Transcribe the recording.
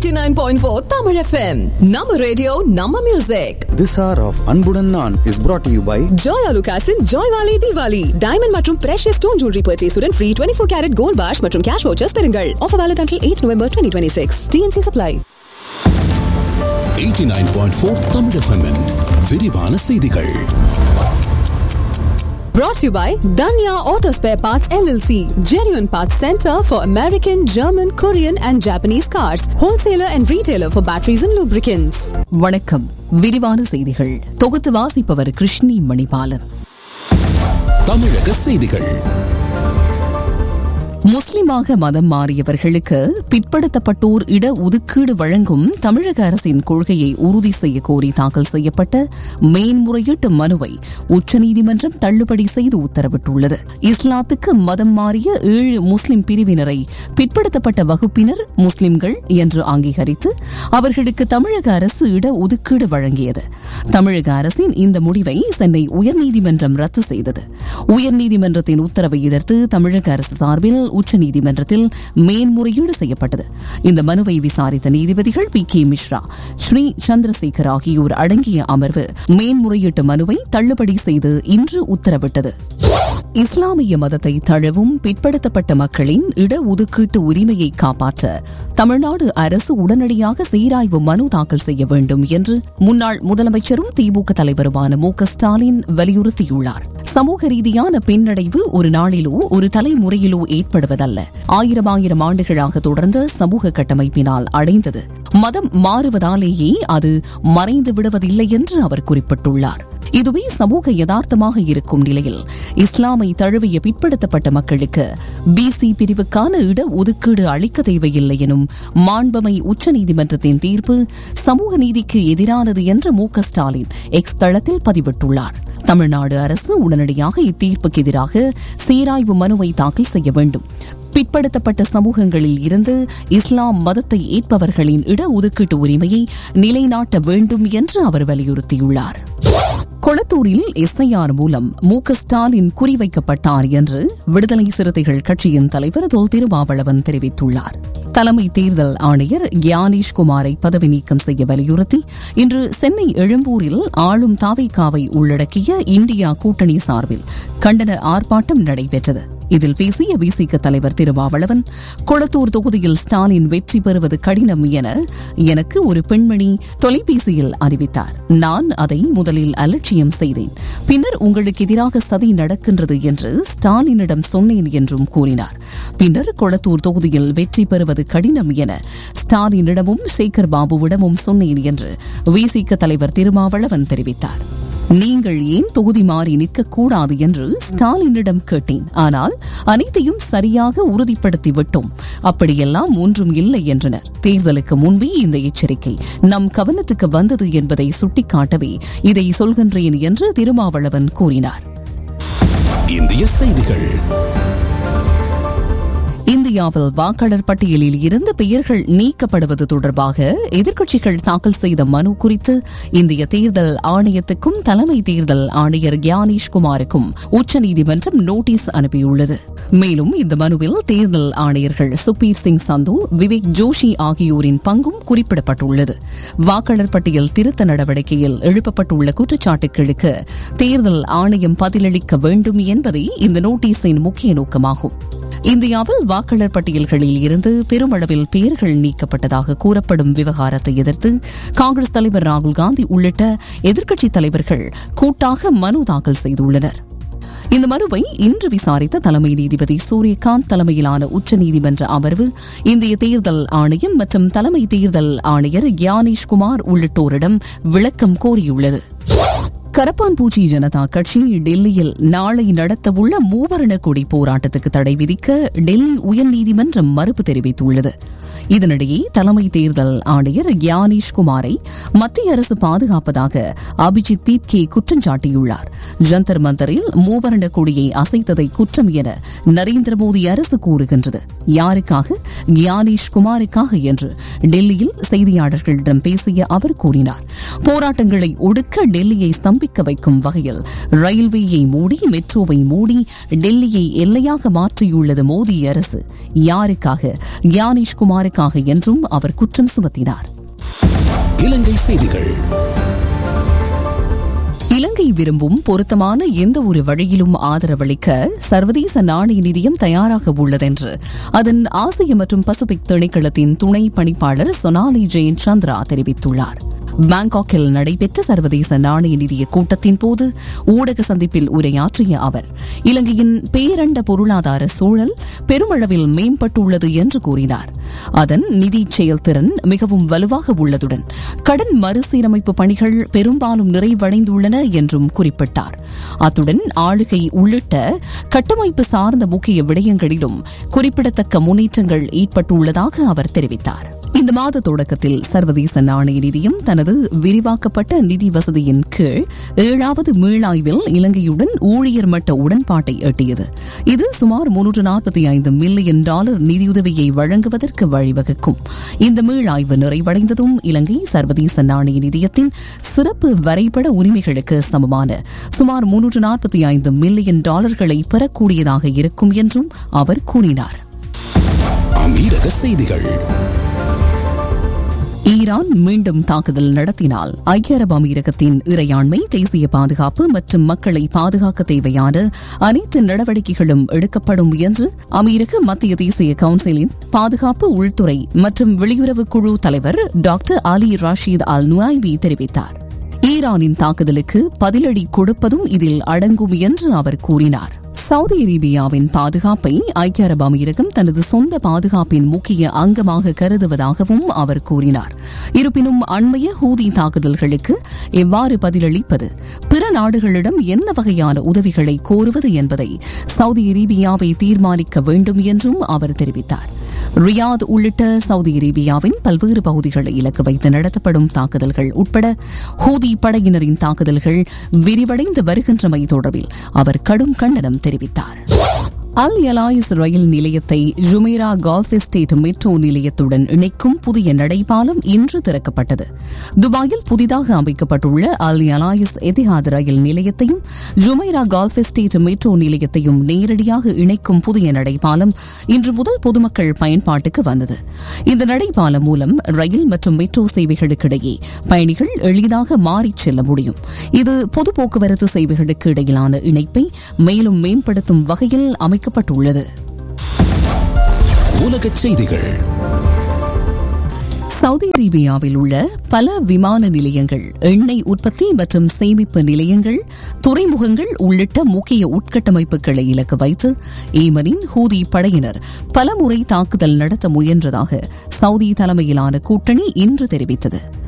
89.4 Tamil FM. Nama radio, Nama music. This hour of Anbudan Naan is brought to you by ஜோயா லுகாஸின் joy வாலி Deepavali diamond மற்றும் precious stone jewellery பர்ச்சேஸுடன் free twenty four carat gold bash மற்றும் cash vouchers பெறுங்கள் offer valid until eight November twenty twenty six TNC apply 89.4 Tamil FM-இன் விரிவான செய்திகள் Brought to you by Danya Auto Spare Parts LLC, genuine parts center for American, German, Korean and Japanese cars, wholesaler and retailer for batteries and lubricants. வணக்கம் விரிவான செய்திகள் தொகுத்து வாசிப்பவர் கிருஷ்ணி மணிபாலன் தமிழக செய்திகள் முஸ்லிமாக மதம் மாறியவர்களுக்கு பிற்படுத்தப்பட்டோர் இட ஒதுக்கீடு வழங்கும் தமிழக அரசின் கொள்கையை உறுதி செய்ய கோரி தாக்கல் செய்யப்பட்ட மேன்முறையீட்டு மனுவை உச்சநீதிமன்றம் தள்ளுபடி செய்து உத்தரவிட்டுள்ளது இஸ்லாத்துக்கு மதம் மாறிய ஏழு முஸ்லிம் பிரிவினரை பிற்படுத்தப்பட்ட வகுப்பினர் முஸ்லிம்கள் என்று அங்கீகரித்து அவர்களுக்கு தமிழக அரசு இட ஒதுக்கீடு வழங்கியது தமிழக அரசின் இந்த முடிவை சென்னை உயர்நீதிமன்றம் ரத்து செய்தது உயர்நீதிமன்றத்தின் உத்தரவை எதிர்த்து தமிழக அரசு சார்பில் உச்சநீதிமன்றத்தில் மேன்முறையீடு செய்யப்பட்டது இந்த மனுவை விசாரித்த நீதிபதிகள் பி கே மிஸ்ரா ஸ்ரீ சந்திரசேகர் ஆகியோர் அடங்கிய அமர்வு மேன்முறையீட்டு மனுவை தள்ளுபடி செய்து இன்று உத்தரவிட்டது இஸ்லாமிய மதத்தை தழுவும் பிற்படுத்தப்பட்ட மக்களின் இடஒதுக்கீட்டு உரிமையை காப்பாற்ற தமிழ்நாடு அரசு உடனடியாக சீராய்வு மனு தாக்கல் செய்ய வேண்டும் என்று முன்னாள் முதலமைச்சரும் திமுக தலைவருமான மு க ஸ்டாலின் வலியுறுத்தியுள்ளார் சமூக ரீதியான பின்னடைவு ஒரு நாளிலோ ஒரு தலைமுறையிலோ ஏற்படுவதல்ல ஆயிரம் ஆயிரம் ஆண்டுகளாக தொடர்ந்த சமூக கட்டமைப்பினால் அடைந்தது மதம் மாறுவதாலேயே அது மறைந்து விடுவதில்லை என்று அவர் குறிப்பிட்டுள்ளார் இதுவே சமூக யதார்த்தமாக இருக்கும் நிலையில் இஸ்லாமை தழுவிய பிற்படுத்தப்பட்ட மக்களுக்கு பிசி பிரிவுக்கான இட ஒதுக்கீடு அளிக்க தேவையில்லை எனும் மாண்பமை உச்சநீதிமன்றத்தின் தீர்ப்பு சமூக நீதிக்கு எதிரானது என்று மு க ஸ்டாலின் எக்ஸ் தளத்தில் பதிவிட்டுள்ளார் தமிழ்நாடு அரசு உடனடியாக இத்தீர்ப்புக்கு எதிராக சீராய்வு மனுவை தாக்கல் செய்ய வேண்டும் பிற்படுத்தப்பட்ட சமூகங்களில் இருந்து இஸ்லாம் மதத்தை ஏற்பவர்களின் இட ஒதுக்கீட்டு உரிமையை நிலைநாட்ட வேண்டும் என்று அவர் வலியுறுத்தியுள்ளார் கொளத்தூரில் எஸ்ஐஆர் மூலம் மு க ஸ்டாலின் குறிவைக்கப்பட்டார் என்று விடுதலை சிறுத்தைகள் கட்சியின் தலைவர் தொல் திருமாவளவன் தெரிவித்துள்ளார் தலைமை தேர்தல் ஆணையர் கியானேஷ் குமாரை பதவி நீக்கம் செய்ய வலியுறுத்தி இன்று சென்னை எழும்பூரில் ஆளும் தாவைக்காவை உள்ளடக்கிய இந்தியா கூட்டணி சார்பில் கண்டன ஆர்ப்பாட்டம் நடைபெற்றது இதில் பேசிய விசிக தலைவர் திருமாவளவன் கொளத்தூர் தொகுதியில் ஸ்டாலின் வெற்றி பெறுவது கடினம் என எனக்கு ஒரு பெண்மணி தொலைபேசியில் அறிவித்தார் நான் அதை முதலில் அலட்சியம் செய்தேன் பின்னர் உங்களுக்கு எதிராக சதி நடக்கின்றது என்று ஸ்டாலினிடம் சொன்னேன் என்றும் கூறினார் பின்னர் கொளத்தூர் தொகுதியில் வெற்றி பெறுவது கடினம் என ஸ்டாலினிடமும் சேகர் பாபுவிடமும் சொன்னேன் என்று விசிக தலைவர் திருமாவளவன் தெரிவித்தார் நீங்கள் ஏன் தொகுதி மாறி நிற்கக்கூடாது என்று ஸ்டாலினிடம் கேட்டேன் ஆனால் அனைத்தையும் சரியாக உறுதிப்படுத்தி விட்டோம் அப்படியெல்லாம் ஒன்றும் இல்லை என்றனர் தேர்தலுக்கு முன்பே இந்த எச்சரிக்கை நம் கவனத்துக்கு வந்தது என்பதை சுட்டிக்காட்டவே இதை சொல்கின்றேன் என்று திருமாவளவன் கூறினார் இந்திய செய்திகள் இந்தியாவில் வாக்காளர் பட்டியலில் இருந்து பெயர்கள் நீக்கப்படுவது தொடர்பாக எதிர்க்கட்சிகள் தாக்கல் செய்த மனு குறித்து இந்திய தேர்தல் ஆணையத்துக்கும் தலைமை தேர்தல் ஆணையர் கியானேஷ் குமாருக்கும் உச்சநீதிமன்றம் நோட்டீஸ் அனுப்பியுள்ளது மேலும் இந்த மனுவில் தேர்தல் ஆணையர்கள் சுப்பீர் சிங் சந்து விவேக் ஜோஷி ஆகியோரின் பங்கும் குறிப்பிடப்பட்டுள்ளது வாக்காளர் பட்டியல் திருத்த நடவடிக்கையில் எழுப்பப்பட்டுள்ள குற்றச்சாட்டுகளுக்கு தேர்தல் ஆணையம் பதிலளிக்க வேண்டும் என்பதே இந்த நோட்டீஸின் முக்கிய நோக்கமாகும் இந்தியாவில் வாக்காளர் பட்டியல்களில் இருந்து பெருமளவில் பெயர்கள் நீக்கப்பட்டதாக கூறப்படும் விவகாரத்தை எதிர்த்து காங்கிரஸ் தலைவர் ராகுல் காந்தி உள்ளிட்ட எதிர்க்கட்சித் தலைவர்கள் கூட்டாக மனு தாக்கல் செய்துள்ளனர் இந்த மனுவை இன்று விசாரித்த தலைமை நீதிபதி சூரியகாந்த் தலைமையிலான உச்சநீதிமன்ற அமர்வு இந்திய தேர்தல் ஆணையம் மற்றும் தலைமை தேர்தல் ஆணையர் கியானேஷ் குமார் உள்ளிட்டோரிடம் விளக்கம் கோரியுள்ளது கரப்பான்பூச்சி ஜனதா கட்சி டெல்லியில் நாளை நடத்தவுள்ள மூவரண கொடி போராட்டத்துக்கு தடை விதிக்க டெல்லி உயர்நீதிமன்றம் மறுப்பு தெரிவித்துள்ளது இதனிடையே தலைமை தேர்தல் ஆணையர் கியானேஷ் குமாரை மத்திய அரசு பாதுகாப்பதாக அபிஜித் தீப்கே குற்றம் சாட்டியுள்ளார் ஜந்தர் மந்தரில் மூவரண கொடியை அசைத்ததை குற்றம் என நரேந்திர மோடி அரசு கூறுகின்றது யாருக்காக கியானேஷ் குமாருக்காக என்று டெல்லியில் செய்தியாளர்களிடம் பேசிய அவர் கூறினார் போராட்டங்களை ஒடுக்க டெல்லியை ஸ்தம்பிக்க வைக்கும் வகையில் ரயில்வேயை மூடி மெட்ரோவை மூடி டெல்லியை எல்லையாக மாற்றியுள்ளது மோடி அரசு யாருக்காக கியானேஷ் குமாருக்கு நலனுக்காக என்றும் அவர் குற்றம் சுமத்தினார் இலங்கை செய்திகள் இலங்கை விரும்பும் பொருத்தமான எந்த ஒரு வழியிலும் ஆதரவளிக்க சர்வதேச நாணய நிதியம் தயாராக உள்ளதென்று அதன் ஆசிய மற்றும் பசிபிக் திணைக்களத்தின் துணை பணிப்பாளர் சொனாலி ஜெயின் சந்திரா தெரிவித்துள்ளார் பாங்காக்கில் நடைபெற்ற சர்வதேச நாணய நிதிய கூட்டத்தின் போது ஊடக சந்திப்பில் உரையாற்றிய அவர் இலங்கையின் பேரண்ட பொருளாதார சூழல் பெருமளவில் மேம்பட்டுள்ளது என்று கூறினார் அதன் நிதி செயல்திறன் மிகவும் வலுவாக உள்ளதுடன் கடன் மறுசீரமைப்பு பணிகள் பெரும்பாலும் நிறைவடைந்துள்ளன என்றும் குறிப்பிட்டார் அத்துடன் ஆளுகை உள்ளிட்ட கட்டமைப்பு சார்ந்த முக்கிய விடயங்களிலும் குறிப்பிடத்தக்க முன்னேற்றங்கள் ஏற்பட்டுள்ளதாக அவர் தெரிவித்தார் இந்த மாத தொடக்கத்தில் சர்வதேச நாணய நிதியம் தனது விரிவாக்கப்பட்ட நிதி வசதியின் கீழ் ஏழாவது மீளாய்வில் இலங்கையுடன் ஊழியர் மட்ட உடன்பாட்டை எட்டியது இது சுமார் முன்னூற்று நாற்பத்தி ஐந்து மில்லியன் டாலர் நிதியுதவியை வழங்குவதற்கு வழிவகுக்கும் இந்த மீளாய்வு நிறைவடைந்ததும் இலங்கை சர்வதேச நாணய நிதியத்தின் சிறப்பு வரைபட உரிமைகளுக்கு சமமான சுமார் முன்னூற்று நாற்பத்தி ஐந்து மில்லியன் டாலர்களை பெறக்கூடியதாக இருக்கும் என்றும் அவர் கூறினார் அமீரக செய்திகள் ஈரான் மீண்டும் தாக்குதல் நடத்தினால் ஐக்கிய அரபு அமீரகத்தின் இறையாண்மை தேசிய பாதுகாப்பு மற்றும் மக்களை பாதுகாக்க தேவையான அனைத்து நடவடிக்கைகளும் எடுக்கப்படும் என்று அமீரக மத்திய தேசிய கவுன்சிலின் பாதுகாப்பு உள்துறை மற்றும் வெளியுறவு குழு தலைவர் டாக்டர் அலி ராஷீத் அல் நுவாய்பி தெரிவித்தார் ஈரானின் தாக்குதலுக்கு பதிலடி கொடுப்பதும் இதில் அடங்கும் என்று அவர் கூறினார் சவுதி அரேபியாவின் பாதுகாப்பை ஐக்கிய அரபு அமீரகம் தனது சொந்த பாதுகாப்பின் முக்கிய அங்கமாக கருதுவதாகவும் அவர் கூறினார் இருப்பினும் அண்மைய ஹூதி தாக்குதல்களுக்கு எவ்வாறு பதிலளிப்பது பிற நாடுகளிடம் என்ன வகையான உதவிகளை கோருவது என்பதை சவுதி அரேபியாவை தீர்மானிக்க வேண்டும் என்றும் அவர் தெரிவித்தார் ரியாத் உள்ளிட்ட சவுதி அரேபியாவின் பல்வேறு பகுதிகளை இலக்கு வைத்து நடத்தப்படும் தாக்குதல்கள் உட்பட ஹூதி படையினரின் தாக்குதல்கள் விரிவடைந்து வருகின்றமை தொடர்பில் அவர் கடும் கண்டனம் தெரிவித்தார் அல் எலாயிஸ் ரயில் நிலையத்தை ஜுமேரா கால்ஃப் எஸ்டேட் மெட்ரோ நிலையத்துடன் இணைக்கும் புதிய நடைபாலம் இன்று திறக்கப்பட்டது துபாயில் புதிதாக அமைக்கப்பட்டுள்ள அல் எலாயிஸ் எதிஹாத் ரயில் நிலையத்தையும் ஜுமைரா கால்ஃப் எஸ்டேட் மெட்ரோ நிலையத்தையும் நேரடியாக இணைக்கும் புதிய நடைபாலம் இன்று முதல் பொதுமக்கள் பயன்பாட்டுக்கு வந்தது இந்த நடைபாலம் மூலம் ரயில் மற்றும் மெட்ரோ சேவைகளுக்கிடையே பயணிகள் எளிதாக மாறிச் செல்ல முடியும் இது பொது போக்குவரத்து சேவைகளுக்கு இடையிலான இணைப்பை மேலும் மேம்படுத்தும் வகையில் அமைக்கப்பட்டுள்ளது உலக செய்திகள் சவுதி அரேபியாவில் உள்ள பல விமான நிலையங்கள் எண்ணெய் உற்பத்தி மற்றும் சேமிப்பு நிலையங்கள் துறைமுகங்கள் உள்ளிட்ட முக்கிய உட்கட்டமைப்புகளை இலக்கு வைத்து ஏமனின் ஹூதி படையினர் பலமுறை தாக்குதல் நடத்த முயன்றதாக சவுதி தலைமையிலான கூட்டணி இன்று தெரிவித்தது